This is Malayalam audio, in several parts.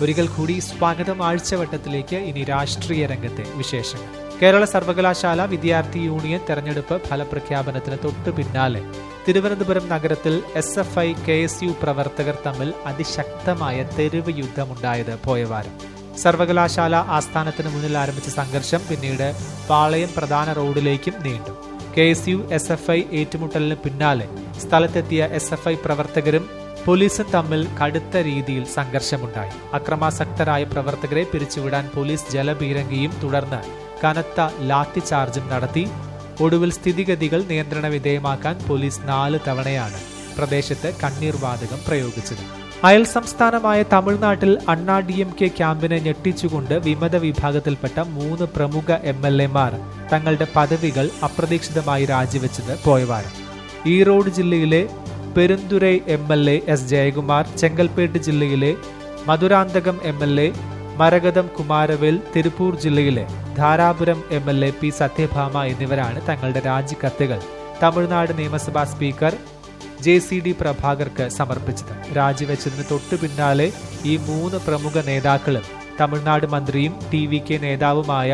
ഒരിക്കൽ കൂടി സ്വാഗതം ആഴ്ചവട്ടത്തിലേക്ക് ഇനി രാഷ്ട്രീയ രംഗത്തെ വിശേഷങ്ങൾ കേരള സർവകലാശാല വിദ്യാർത്ഥി യൂണിയൻ തെരഞ്ഞെടുപ്പ് ഫലപ്രഖ്യാപനത്തിന് തൊട്ടു പിന്നാലെ തിരുവനന്തപുരം നഗരത്തിൽ S F I K S U പ്രവർത്തകർ തമ്മിൽ അതിശക്തമായ തെരുവ് യുദ്ധമുണ്ടായത് പോയവാരം സർവകലാശാല ആസ്ഥാനത്തിന് മുന്നിൽ ആരംഭിച്ച സംഘർഷം പിന്നീട് പാളയം പ്രധാന റോഡിലേക്കും നീണ്ടു K S U S F I ഏറ്റുമുട്ടലിന് പിന്നാലെ സ്ഥലത്തെത്തിയ എസ് എഫ് ഐ പ്രവർത്തകരും പോലീസും തമ്മിൽ കടുത്ത രീതിയിൽ സംഘർഷമുണ്ടായി അക്രമാസക്തരായ പ്രവർത്തകരെ പിരിച്ചുവിടാൻ പോലീസ് ജലപീരങ്കിയും തുടർന്ന് കനത്ത ലാത്തിചാർജും നടത്തി ഒടുവിൽ സ്ഥിതിഗതികൾ നിയന്ത്രണ വിധേയമാക്കാൻ പോലീസ് നാല് തവണയാണ് പ്രദേശത്ത് കണ്ണീർ വാതകം പ്രയോഗിച്ചത് അയൽ സംസ്ഥാനമായ തമിഴ്നാട്ടിൽ അണ്ണാ ഡി എം കെ ക്യാമ്പിനെ ഞെട്ടിച്ചുകൊണ്ട് വിമത വിഭാഗത്തിൽപ്പെട്ട മൂന്ന് പ്രമുഖ എം എൽ എമാർ തങ്ങളുടെ പദവികൾ അപ്രതീക്ഷിതമായി രാജിവെച്ചത് പോയവാരം ഈറോഡ് ജില്ലയിലെ Perundurai M L A S Jayakumar Chengalpattu ജില്ലയിലെ Madurantakam M L A Maragatham Kumaravel Tiruppur ജില്ലയിലെ Dharapuram M L A P Sathyabhama എന്നിവരാണ് തങ്ങളുടെ രാജിക്കത്തുകൾ തമിഴ്നാട് നിയമസഭാ സ്പീക്കർ ജെ സി ഡി പ്രഭാകർക്ക് സമർപ്പിച്ചത് രാജിവെച്ചതിന് തൊട്ടു പിന്നാലെ ഈ മൂന്ന് പ്രമുഖ നേതാക്കളും തമിഴ്നാട് മന്ത്രിയും ടി വി കെ നേതാവുമായ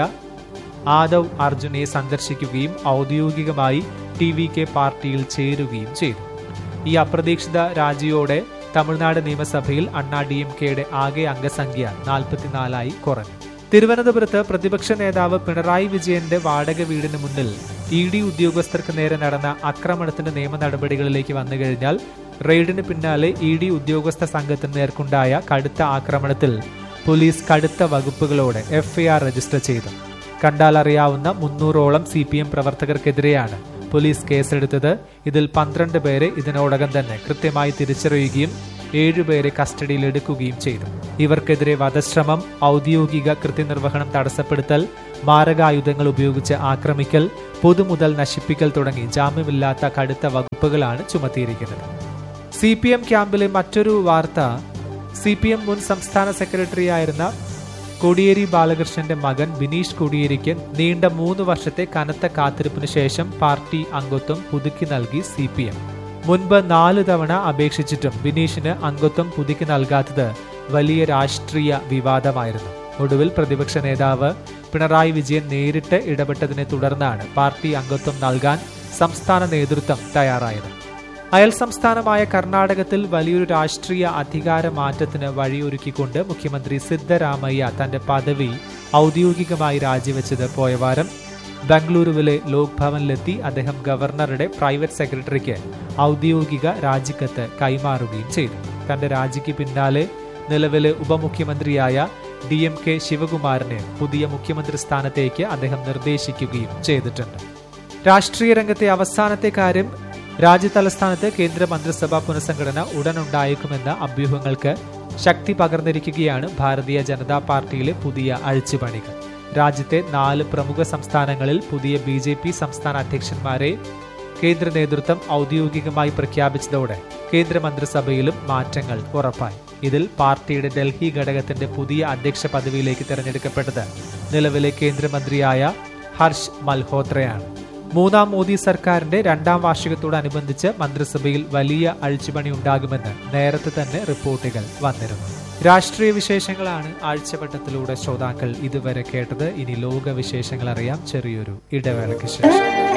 ആദവ് അർജുനെ സന്ദർശിക്കുകയും ഔദ്യോഗികമായി ടി വി കെ പാർട്ടിയിൽ ചേരുകയും ചെയ്തു ഈ അപ്രതീക്ഷിത രാജിയോടെ തമിഴ്നാട് നിയമസഭയിൽ അണ്ണാ ഡി എം കെയുടെ ആകെ അംഗസംഖ്യ നാൽപ്പത്തിനാലായി കുറഞ്ഞു തിരുവനന്തപുരത്ത് പ്രതിപക്ഷ നേതാവ് പിണറായി വിജയന്റെ വാടക വീടിന് മുന്നിൽ ഇ ഡി ഉദ്യോഗസ്ഥർക്ക് നേരെ നടന്ന ആക്രമണത്തിന്റെ നിയമ നടപടികളിലേക്ക് വന്നു കഴിഞ്ഞാൽ റെയ്ഡിന് പിന്നാലെ ഇ ഡി ഉദ്യോഗസ്ഥ സംഘത്തിന് നേർക്കുണ്ടായ കടുത്ത ആക്രമണത്തിൽ പോലീസ് കടുത്ത വകുപ്പുകളോടെ എഫ്ഐആർ രജിസ്റ്റർ ചെയ്തു കണ്ടാൽ അറിയാവുന്ന മുന്നൂറോളം സി പി എം പ്രവർത്തകർക്കെതിരെയാണ് പോലീസ് കേസെടുത്തത് ഇതിൽ പന്ത്രണ്ട് പേരെ ഇതിനോടകം തന്നെ കൃത്യമായി തിരിച്ചറിയുകയും ഏഴുപേരെ കസ്റ്റഡിയിലെടുക്കുകയും ചെയ്തു ഇവർക്കെതിരെ വധശ്രമം ഔദ്യോഗിക കൃത്യനിർവഹണം തടസ്സപ്പെടുത്തൽ മാരകായുധങ്ങൾ ഉപയോഗിച്ച് ആക്രമിക്കൽ പൊതുമുതൽ നശിപ്പിക്കൽ തുടങ്ങി ജാമ്യമില്ലാത്ത കടുത്ത വകുപ്പുകളാണ് ചുമത്തിയിരിക്കുന്നത് സി പി എം ക്യാമ്പിലെ മറ്റൊരു വാർത്ത സി പി എം മുൻ സംസ്ഥാന സെക്രട്ടറിയായിരുന്ന കോടിയേരി ബാലകൃഷ്ണന്റെ മകൻ ബിനീഷ് കോടിയേരിക്ക് നീണ്ട മൂന്ന് വർഷത്തെ കനത്ത കാത്തിരിപ്പിന് ശേഷം പാർട്ടി അംഗത്വം പുതുക്കി നൽകി സി പി എം മുൻപ് നാല് തവണ അപേക്ഷിച്ചിട്ടും ബിനീഷിന് അംഗത്വം പുതുക്കി നൽകാത്തത് വലിയ രാഷ്ട്രീയ വിവാദമായിരുന്നു ഒടുവിൽ പ്രതിപക്ഷ നേതാവ് പിണറായി വിജയൻ നേരിട്ട് ഇടപെട്ടതിനെ തുടർന്നാണ് പാർട്ടി അംഗത്വം നൽകാൻ സംസ്ഥാന നേതൃത്വം തയ്യാറായത് അയൽ സംസ്ഥാനമായ കർണാടകത്തിൽ വലിയൊരു രാഷ്ട്രീയ അധികാര മാറ്റത്തിന് വഴിയൊരുക്കിക്കൊണ്ട് മുഖ്യമന്ത്രി സിദ്ധരാമയ്യ തന്റെ പദവി ഔദ്യോഗികമായി രാജിവെച്ചത് പോയ വാരം ബംഗളൂരുവിലെ ലോക് ഭവനിലെത്തി അദ്ദേഹം ഗവർണറുടെ പ്രൈവറ്റ് സെക്രട്ടറിക്ക് ഔദ്യോഗിക രാജിക്കത്ത് കൈമാറുകയും ചെയ്തു തന്റെ രാജിക്ക് പിന്നാലെ നിലവിലെ ഉപമുഖ്യമന്ത്രിയായ ഡി എം കെ ശിവകുമാറിനെ പുതിയ മുഖ്യമന്ത്രി സ്ഥാനത്തേക്ക് അദ്ദേഹം നിർദ്ദേശിക്കുകയും ചെയ്തിട്ടുണ്ട് രാഷ്ട്രീയ രംഗത്തെ അവസാനത്തെ കാര്യം രാജ്യതലസ്ഥാനത്ത് കേന്ദ്ര മന്ത്രിസഭാ പുനഃസംഘടന ഉടനുണ്ടായേക്കുമെന്ന അഭ്യൂഹങ്ങൾക്ക് ശക്തി പകർന്നിരിക്കുകയാണ് ഭാരതീയ ജനതാ പാർട്ടിയിലെ പുതിയ അഴിച്ചുപണികൾ രാജ്യത്തെ നാല് പ്രമുഖ സംസ്ഥാനങ്ങളിൽ പുതിയ ബി ജെ പി സംസ്ഥാന അധ്യക്ഷന്മാരെ കേന്ദ്ര നേതൃത്വം ഔദ്യോഗികമായി പ്രഖ്യാപിച്ചതോടെ കേന്ദ്രമന്ത്രിസഭയിലും മാറ്റങ്ങൾ ഉറപ്പായി ഇതിൽ പാർട്ടിയുടെ ഡൽഹി ഘടകത്തിന്റെ പുതിയ അധ്യക്ഷ പദവിയിലേക്ക് തെരഞ്ഞെടുക്കപ്പെട്ടത് നിലവിലെ കേന്ദ്രമന്ത്രിയായ ഹർഷ് മൽഹോത്രയാണ് മൂന്നാം മോദി സർക്കാരിന്റെ രണ്ടാം വാർഷികത്തോടനുബന്ധിച്ച് മന്ത്രിസഭയിൽ വലിയ അഴിച്ചുപണി ഉണ്ടാകുമെന്ന് നേരത്തെ തന്നെ റിപ്പോർട്ടുകൾ വന്നിരുന്നു രാഷ്ട്രീയ വിശേഷങ്ങളാണ് ആഴ്ചവട്ടത്തിലൂടെ ശ്രോതാക്കൾ ഇതുവരെ കേട്ടത് ഇനി ലോക വിശേഷങ്ങൾ അറിയാം ചെറിയൊരു ഇടവേളയ്ക്ക് ശേഷം